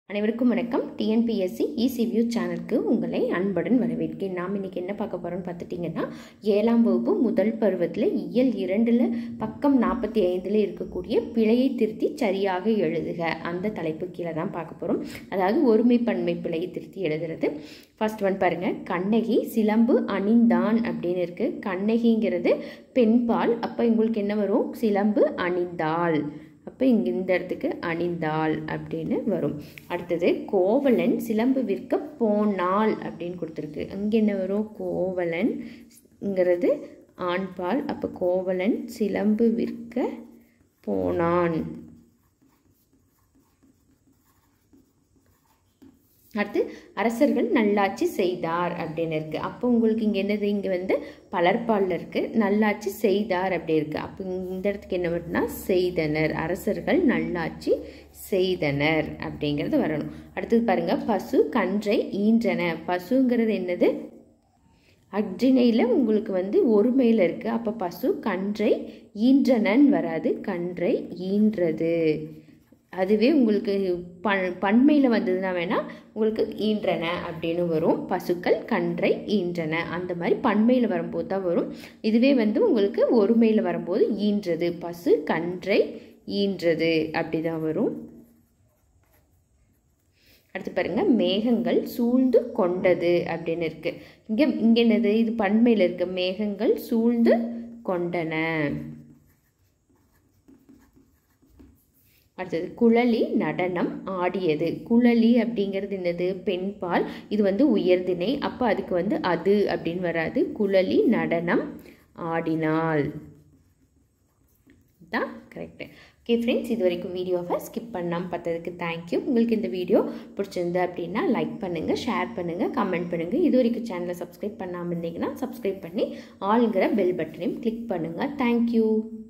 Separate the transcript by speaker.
Speaker 1: அனைவருக்கும் வணக்கம் டிஎன்பிஎஸ்சி இசிவியூ சேனலுக்கு உங்களை அன்புடன் வரவேற்கிறேன் நாம் இன்றைக்கி என்ன பார்க்க போகிறோம்னு பார்த்துட்டிங்கன்னா ஏழாம் வகுப்பு முதல் பருவத்தில் இயல் இரண்டில் பக்கம் நாற்பத்தி ஐந்தில் இருக்கக்கூடிய பிழையை திருத்தி சரியாக எழுதுக அந்த தலைப்பு கீழே தான் பார்க்க போகிறோம் அதாவது ஒருமை பன்மை பிழையை திருத்தி எழுதுறது ஃபர்ஸ்ட் ஒன் பாருங்கள் கண்ணகி சிலம்பு அணிந்தான் அப்படின்னு இருக்குது கண்ணகிங்கிறது பெண்பால் அப்போ உங்களுக்கு என்ன வரும் சிலம்பு அணிந்தாள் அப்போ இங்கே இந்த இடத்துக்கு அணிந்தாள் அப்படின்னு வரும் அடுத்தது கோவலன் சிலம்பு விற்க போனாள் அப்படின்னு கொடுத்துருக்கு அங்கே என்ன வரும் கோவலன்ங்கிறது ஆண்பால் அப்போ கோவலன் சிலம்பு விற்க போனான் அடுத்து அரசர்கள் நல்லாட்சி செய்தார் அப்படின்னு இருக்குது அப்போ உங்களுக்கு இங்கே என்னது இங்கே வந்து பலர்பாலில் இருக்குது நல்லாட்சி செய்தார் அப்படி இருக்குது அப்போ இந்த இடத்துக்கு என்ன வரும்னா செய்தனர் அரசர்கள் நல்லாட்சி செய்தனர் அப்படிங்கிறது வரணும் அடுத்தது பாருங்கள் பசு கன்றை ஈன்றன பசுங்கிறது என்னது அக்ரிணையில் உங்களுக்கு வந்து ஒருமையில் இருக்குது அப்போ பசு கன்றை ஈன்றனன் வராது கன்றை ஈன்றது அதுவே உங்களுக்கு பண் பன்மையில் வந்ததுன்னா வேணால் உங்களுக்கு ஈன்றன அப்படின்னு வரும் பசுக்கள் கன்றை ஈன்றன அந்த மாதிரி பன்மையில் வரும்போது தான் வரும் இதுவே வந்து உங்களுக்கு ஒருமையில் வரும்போது ஈன்றது பசு கன்றை ஈன்றது அப்படி தான் வரும் அடுத்து பாருங்க மேகங்கள் சூழ்ந்து கொண்டது அப்படின்னு இருக்கு இங்கே இங்கே என்னது இது பன்மையில் இருக்கு மேகங்கள் சூழ்ந்து கொண்டன அடுத்தது குழலி நடனம் ஆடியது குழலி அப்படிங்கிறது என்னது பெண்பால் இது வந்து உயர்திணை அப்போ அதுக்கு வந்து அது அப்படின்னு வராது குழலி நடனம் ஆடினாள் தான் கரெக்டு ஓகே ஃப்ரெண்ட்ஸ் இது வரைக்கும் வீடியோவை ஸ்கிப் பண்ணாமல் பார்த்ததுக்கு தேங்க்யூ உங்களுக்கு இந்த வீடியோ பிடிச்சிருந்து அப்படின்னா லைக் பண்ணுங்கள் ஷேர் பண்ணுங்கள் கமெண்ட் பண்ணுங்கள் இது வரைக்கும் சேனலை சப்ஸ்கிரைப் பண்ணாமல் இருந்தீங்கன்னா சப்ஸ்கிரைப் பண்ணி ஆளுங்கிற பெல் பட்டனையும் கிளிக் பண்ணுங்கள் தேங்க்யூ